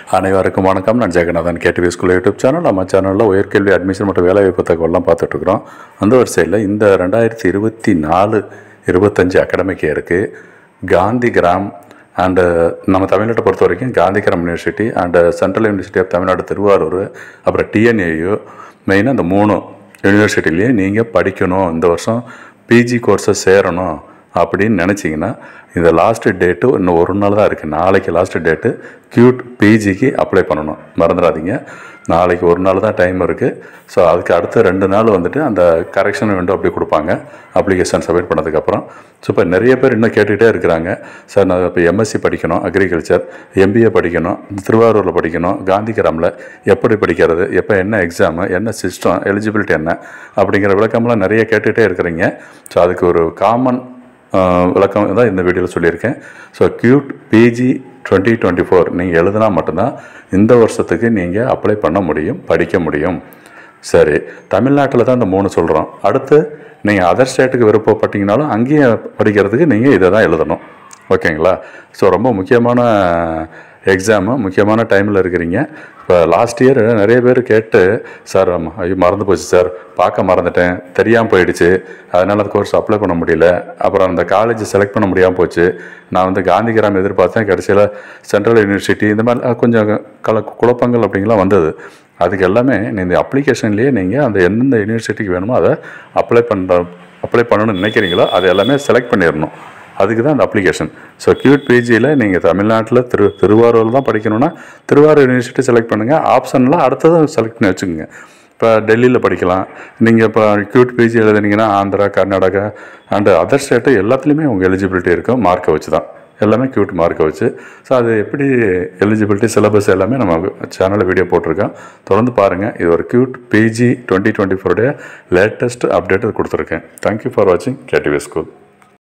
அனைவருக்கும் வணக்கம் நான் Jaganathan KTV school YouTube channel நம்ம சேனலில் உயர்கல்வி அட்மிஷன் மற்றும் வேலைவாய்ப்பு தகவலாம் பார்த்துட்ருக்குறோம் அந்த வரிசையில் இந்த ரெண்டாயிரத்தி இருபத்தி நாலு இருபத்தஞ்சு அகாடமிக் இயருக்கு காந்தி கிராம் அண்டு நம்ம தமிழ்நாட்டை பொறுத்த வரைக்கும் Gandhigram university and central university of Tamil Nadu Thiruvarur அப்புறம் டிஎன்ஏயு மெயினாக இந்த மூணு யூனிவர்சிட்டிலேயே நீங்கள் படிக்கணும் இந்த வருஷம் பிஜி கோர்ஸை சேரணும் அப்படின்னு நினச்சிங்கன்னா இந்த லாஸ்ட்டு டேட்டு இன்னும் ஒரு நாள் தான் இருக்குது நாளைக்கு லாஸ்ட்டு டேட்டு கியூட் பிஜிக்கு அப்ளை பண்ணணும் மறந்துடாதீங்க நாளைக்கு ஒரு நாள் தான் டைம் இருக்குது ஸோ அதுக்கு அடுத்த ரெண்டு நாள் வந்துட்டு அந்த கரெக்ஷன் விண்டோ அப்படி கொடுப்பாங்க அப்ளிகேஷன் சப்மிட் பண்ணதுக்கப்புறம் ஸோ இப்போ நிறைய பேர் இன்னும் கேட்டுக்கிட்டே இருக்கிறாங்க சார் நான் இப்போ எம்எஸ்சி படிக்கணும் அக்ரிகல்ச்சர் எம்பிஏ படிக்கணும் திருவாரூரில் படிக்கணும் காந்திகிராமில் எப்படி படிக்கிறது எப்போ என்ன எக்ஸாமு என்ன சிஸ்டம் எலிஜிபிலிட்டி என்ன அப்படிங்கிற விளக்கம்லாம் நிறைய கேட்டுகிட்டே இருக்கிறீங்க ஸோ அதுக்கு ஒரு காமன் விளக்கம் தான் இந்த வீடியோவில் சொல்லியிருக்கேன் so CUET PG twenty twenty four நீங்கள் எழுதினா மட்டும்தான் இந்த வருஷத்துக்கு நீங்கள் அப்ளை பண்ண முடியும் படிக்க முடியும் சரி தமிழ்நாட்டில் தான் இந்த மூணு சொல்கிறோம் அடுத்து நீங்கள் அதர் ஸ்டேட்டுக்கு விருப்பப்பட்டீங்கனாலும் அங்கேயும் படிக்கிறதுக்கு நீங்கள் இதை தான் எழுதணும் ஓகேங்களா ஸோ ரொம்ப முக்கியமான எக்ஸாமு முக்கியமான டைமில் இருக்கிறீங்க இப்போ லாஸ்ட் இயர் நிறைய பேர் கேட்டு சார் ஆமாம் ஐயோ மறந்து போச்சு சார் பார்க்க மறந்துட்டேன் தெரியாமல் போயிடுச்சு அதனால் அந்த கோர்ஸ் அப்ளை பண்ண முடியல அப்புறம் அந்த காலேஜ் செலக்ட் பண்ண முடியாமல் போச்சு நான் வந்து காந்திகிராம் எதிர்பார்த்தேன் கடைசியில் சென்ட்ரல் யூனிவர்சிட்டி இந்த மாதிரி கொஞ்சம் கல குழப்பங்கள் அப்படிங்கலாம் வந்தது அதுக்கு எல்லாமே இந்த அப்ளிகேஷன்லேயே நீங்கள் அந்த எந்தெந்த யூனிவர்சிட்டிக்கு வேணுமோ அதை அப்ளை பண்ணுற அப்ளை பண்ணணும்னு நினைக்கிறீங்களோ அதை எல்லாமே செலக்ட் பண்ணிடணும் அதுக்கு தான் அந்த அப்ளிகேஷன் ஸோ கியூட் பிஜியில் நீங்கள் தமிழ்நாட்டில் திரு திருவாரூரில் தான் படிக்கணும்னா திருவாரூர் யூனிவர்சிட்டி செலக்ட் பண்ணுங்கள் ஆப்ஷனில் அடுத்தது செலக்ட் பண்ணி வச்சுக்கோங்க இப்போ டெல்லியில் படிக்கலாம் நீங்கள் இப்போ கியூட் பிஜி எழுதுனீங்கன்னா Andhra Karnataka and other state எல்லாத்துலேயுமே உங்கள் எலிஜிபிலிட்டி இருக்கும் மார்க்கை வச்சு தான் எல்லாமே கியூட் மார்க்கை வச்சு ஸோ அது எப்படி எலிஜிபிலிட்டி சிலபஸ் எல்லாமே நம்ம சேனலில் வீடியோ போட்டிருக்கோம் தொடர்ந்து பாருங்கள் இது ஒரு கியூட் பிஜி டுவெண்ட்டி டுவெண்ட்டி ஃபோருடைய லேட்டஸ்ட் அப்டேட் கொடுத்துருக்கேன் தேங்க்யூ ஃபார் வாட்சிங் கேடிவி ஸ்கூல்